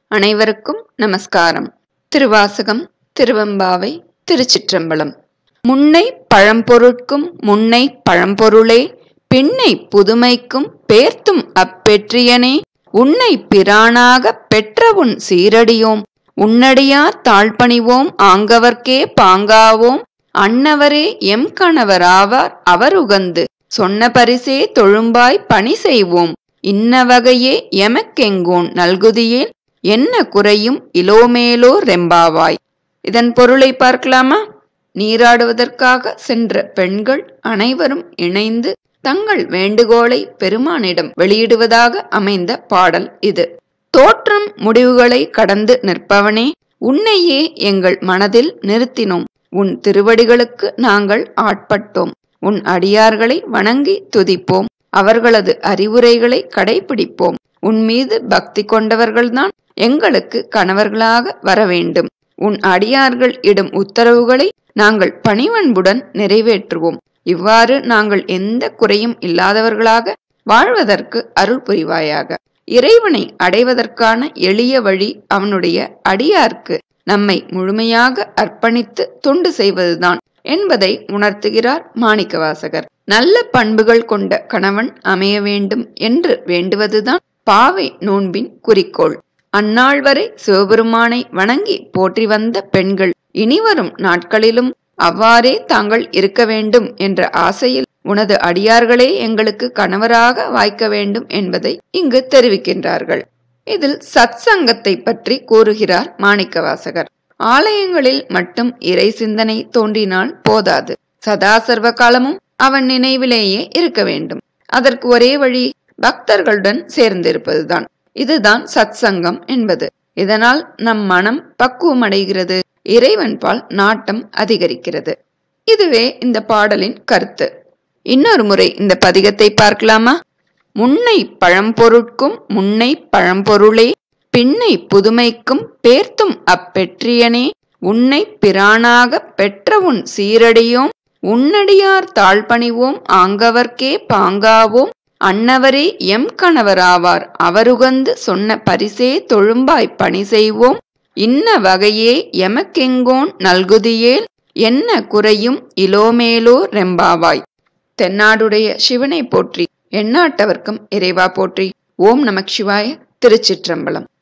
அனைவருக்கும் நமஸ்காரம் திருவாசகம் திருவம்பாவை திருச்சிற்றம்பலம் முன்னை பழம்பொருட்கும் முன்னை பழம்பொருளே பின்னை புதுமைக்கும் பேர்த்தும் அப்பெற்றியனே உன்னை பிரானாகப் பெற்ற உன் சீரடியோம் உன்னடியார் தாழ்பணிவோம் ஆங்கவர்க்கே பாங்காவோம் அன்னவரே எம் கணவராவார் அவர் உகந்து சொன்ன பரிசே தொழும்பாய் பணி செய்வோம் இன்ன வகையே எமக்கெங்கோன் நல்குதியேன் என்ன குறையும் இலோமேலோ ரெம்பாவாய் இதன் பொருளை பார்க்கலாமா நீராடுவதற்காக சென்ற பெண்கள் அனைவரும் இணைந்து தங்கள் வேண்டுகோளை பெருமானிடம் வெளியிடுவதாக அமைந்த பாடல் இது தோற்றம் முடிவுகளை கடந்து நிற்பவனே உன்னையே எங்கள் மனதில் நிறுத்தினோம் உன் திருவடிகளுக்கு நாங்கள் ஆட்பட்டோம் உன் அடியார்களை வணங்கி துதிப்போம் அவர்களது அறிவுரைகளை கடைபிடிப்போம் உன் மீது பக்தி கொண்டவர்கள்தான் எங்களுக்கு கணவர்களாக வர வேண்டும் உன் அடியார்கள் இடும் உத்தரவுகளை நாங்கள் பணிவன்புடன் நிறைவேற்றுவோம் இவ்வாறு நாங்கள் எந்த குறையும் இல்லாதவர்களாக வாழ்வதற்கு அருள் புரிவாயாக இறைவனை அடைவதற்கான எளிய வழி அவனுடைய அடியார்க்கு நம்மை முழுமையாக அர்ப்பணித்து தொண்டு செய்வதுதான் என்பதை உணர்த்துகிறார் மாணிக்கவாசகர் நல்ல பண்புகள் கொண்ட கணவன் அமைய வேண்டும் என்று வேண்டுவதுதான் பாவை நோன்பின் குறிக்கோள் அந்நாள் வரை சிவபெருமானை வணங்கி போற்றி வந்த பெண்கள் இனிவரும் நாட்களிலும் அவ்வாறே தாங்கள் இருக்க வேண்டும் என்ற ஆசையில் உனது அடியார்களே எங்களுக்கு கணவராக வாய்க்க வேண்டும் என்பதை இங்கு தெரிவிக்கின்றார்கள் இதில் சத் சங்கத்தை பற்றி கூறுகிறார் மாணிக்கவாசகர் ஆலயங்களில் மட்டும் இறை சிந்தனை தோன்றினால் போதாது சதா சர்வ காலமும் அவன் நினைவிலேயே இருக்க வேண்டும் அதற்கு ஒரே வழி பக்தர்களுடன் சேர்ந்திருப்பதுதான் இதுதான் சத் சங்கம் என்பது இதனால் நம் மனம் பக்குவமடைகிறது இறைவன் பால் நாட்டம் அதிகரிக்கிறது இதுவே இந்த பாடலின் கருத்து இன்னொரு முறை இந்த பதிகத்தை பார்க்கலாமா முன்னை பழம்பொருட்கும் முன்னை பழம்பொருளே பின்னை புதுமைக்கும் பேர்த்தும் அப்பெற்றியனே உன்னை பிரானாகப் பெற்ற உன் சீரடியோம் உன்னடியார் தாழ்பணிவோம் ஆங்கவர்க்கே பாங்காவோம் அன்னவரே எம் கணவராவார் அவருகந்து சொன்ன பரிசே தொழும்பாய் பணி செய்வோம் இன்ன வகையே எமக்கெங்கோன் நல்குதியேல் என்ன குறையும் இலோமேலோ ரெம்பாவாய் தென்னாடுடைய சிவனை போற்றி எண்ணாட்டவர்க்கும் இறைவா போற்றி ஓம் நமக் சிவாய திருச்சிற்றம்பலம்